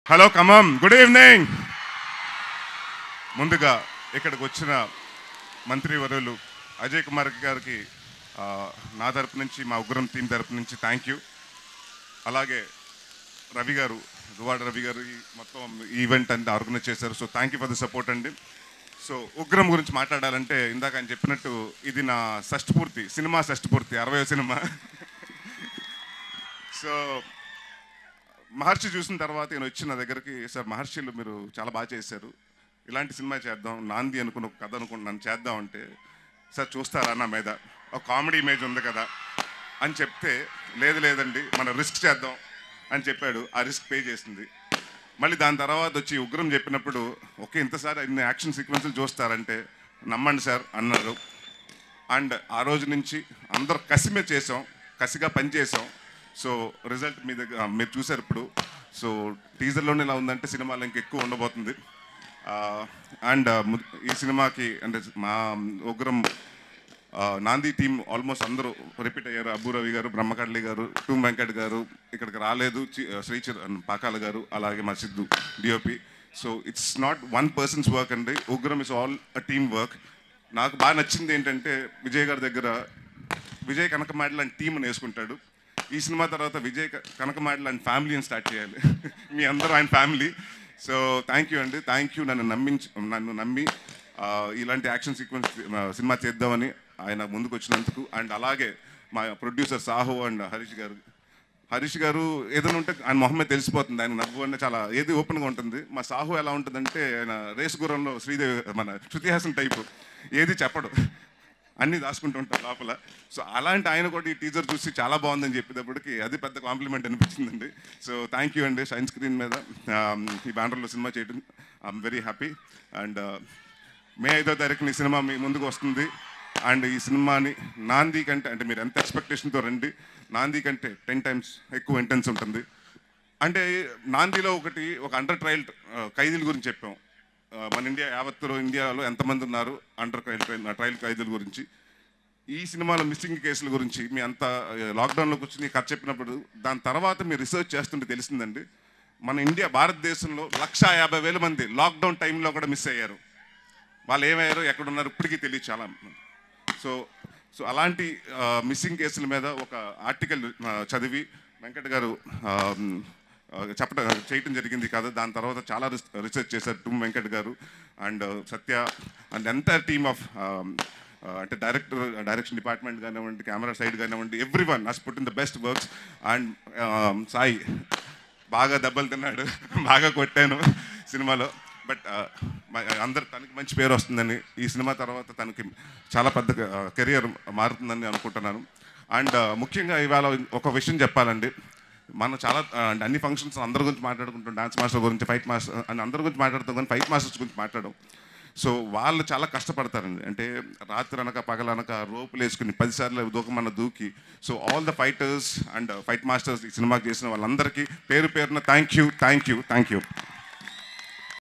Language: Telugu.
హలో కమం గుడ్ ఈవినింగ్ ముందుగా ఇక్కడికి వచ్చిన మంత్రివర్యులు అజయ్ కుమార్ గారికి ఆ, నా తరపు నుంచి మా ఉగ్రం టీం తరపు నుంచి థ్యాంక్ యూ అలాగే రవి గారు దువాడ రవి గారు ఈ మొత్తం ఈవెంట్ అంతా ఆర్గనైజ్ చేశారు so thank you for the support అండి సో ఉగ్రం గురించి మాట్లాడాలంటే ఇందాక ఆయన చెప్పినట్టు ఇది నా షష్ఠపూర్తి సినిమా షష్ఠపూర్తి అరవై సినిమా సో మహర్షి చూసిన తర్వాత నేను వచ్చి నా దగ్గరికి సార్ మహర్షిలు మీరు చాలా బాగా చేశారు ఇలాంటి సినిమా చేద్దాం నాంది అనుకున్న ఒక కథ అనుకుంటున్నాను చేద్దాం అంటే సార్ చూస్తారా నా మీద ఒక కామెడీ ఇమేజ్ ఉంది కదా అని చెప్తే లేదు లేదండి మనం రిస్క్ చేద్దాం అని చెప్పాడు ఆ రిస్క్ పే చేసింది మళ్ళీ దాని తర్వాత వచ్చి ఉగ్రం చెప్పినప్పుడు ఓకే ఇంతసారి ఇన్ని యాక్షన్ సీక్వెన్స్లు చూస్తారంటే నమ్మండి సార్ అన్నారు అండ్ ఆ రోజు నుంచి అందరూ కసి మీద చేసాం కసిగా పని చేసాం సో రిజల్ట్ మీ దగ్గర మీరు చూసారు ఇప్పుడు సో టీజర్లోనే ఇలా ఉందంటే సినిమాలో ఇంకెక్కువ ఉండబోతుంది అండ్ ఈ సినిమాకి అంటే మా ఉగ్రం ఆ, నాంది టీం ఆల్మోస్ట్ అందరూ రిపీట్ అయ్యారు అబ్బు రవి గారు బ్రహ్మకడ్లి గారు టూమ్ వెంకట్ గారు ఇక్కడికి రాలేదు చి- శ్రీచర్ పాకాల గారు అలాగే మా Siddhu DOP so it's not one person's work అండి Ugram is all a team work నాకు బాగా నచ్చింది ఏంటంటే విజయ్ గారి దగ్గర విజయ్ కనకమాడి లాంటి టీంని వేసుకుంటాడు ఈ సినిమా తర్వాత విజయ్ క- కనకమాడి లాంటి ఫ్యామిలీని స్టార్ట్ చేయాలి మీ అందరూ ఆయన ఫ్యామిలీ సో థ్యాంక్ యూ అండి థ్యాంక్ యూ నన్ను నమ్మించి నన్ను నమ్మి ఆ, ఇలాంటి యాక్షన్ సీక్వెన్స్ సినిమా చేద్దామని ఆయన ముందుకు వచ్చినందుకు అండ్ అలాగే మా ప్రొడ్యూసర్ సాహు అండ్ హరీష్ గారు హరీష్ గారు ఏదైనా ఉంటే ఆయన మొహమ్మే తెలిసిపోతుంది ఆయన నవ్వు అంటే చాలా ఏది ఓపెన్గా ఉంటుంది మా సాహు ఎలా ఉంటుందంటే ఆయన రేసు గుర్రంలో శ్రీదేవి మన శృతిహాసన్ టైపు ఏది చెప్పడు అన్నీ దాచుకుంటూ ఉంటారు లోపల సో అలాంటి ఆయన కూడా ఈ టీజర్ చూసి చాలా బాగుందని చెప్పేటప్పటికి అది పెద్ద కాంప్లిమెంట్ అనిపించిందండి సో థ్యాంక్ యూ అండి షైన్ స్క్రీన్ మీద um, ఈ బ్యానర్లో సినిమా చేయడం I'm very happy and May ఐదో తారీఖున ఈ సినిమా మీ ముందుకు వస్తుంది అండ్ ఈ సినిమాని నాంది కంటే అంటే మీరు ఎంత ఎక్స్పెక్టేషన్తో రండి నాంది కంటే టెన్ టైమ్స్ ఎక్కువ ఇంటెన్స్ ఉంటుంది అంటే నాందిలో ఒకటి ఒక అండర్ ట్రయల్ ఖైదీల గురించి చెప్పాం ఆ, మన ఇండియా యావత్తులో ఇండియాలో ఎంతమంది ఉన్నారు అండర్ ట్రయల్ ట్రయల్ ఖైదీల గురించి ఈ సినిమాలో మిస్సింగ్ కేసుల గురించి మీ అంత లాక్డౌన్లోకి వచ్చి కథ చెప్పినప్పుడు దాని తర్వాత మీరు రీసెర్చ్ చేస్తుంటే తెలిసిందండి మన ఇండియా భారతదేశంలో లక్షా యాభై వేల మంది లాక్డౌన్ టైంలో కూడా మిస్ అయ్యారు వాళ్ళు ఏమయ్యారో ఎక్కడున్నారు ఇప్పటికీ తెలియదు చాలా సో సో అలాంటి మిస్సింగ్ కేసుల మీద ఒక ఆర్టికల్ చదివి వెంకట్ గారు ఆ, ఆ, చెప్పడం చేయటం జరిగింది కదా దాని తర్వాత చాలా రీసెర్చ్ చేశారు టుమ్ వెంకట్ గారు and Satya and entire team of అంటే డైరెక్టర్ డైరెక్షన్ డిపార్ట్మెంట్ కానివ్వండి కెమెరా సైడ్ కానివ్వండి everyone has put in the best works and Sai బాగా దెబ్బలు తిన్నాడు బాగా కొట్టాను సినిమాలో బట్ అందరు తనకి మంచి పేరు వస్తుందని ఈ సినిమా తర్వాత తనకి చాలా పెద్ద కెరియర్ మారుతుందని అనుకుంటున్నాను అండ్ ముఖ్యంగా ఇవాళ ఒక విషయం చెప్పాలండి మనం చాలా ఆ, అంటే అన్ని ఫంక్షన్స్ అందరి గురించి మాట్లాడుకుంటాం డాన్స్ మాస్టర్ గురించి ఫైట్ మాస్టర్ అని అందరి గురించి మాట్లాడుతాం కానీ ఫైట్ మాస్టర్స్ గురించి మాట్లాడడం సో వాళ్ళు చాలా కష్టపడతారండి అంటే రాత్రి అనక పగలనక రోపులు వేసుకుని పదిసార్లు దూకమన్న దూకి so all the fighters and fight masters ఈ సినిమాకి చేసిన వాళ్ళందరికీ పేరు పేరున thank you thank you thank you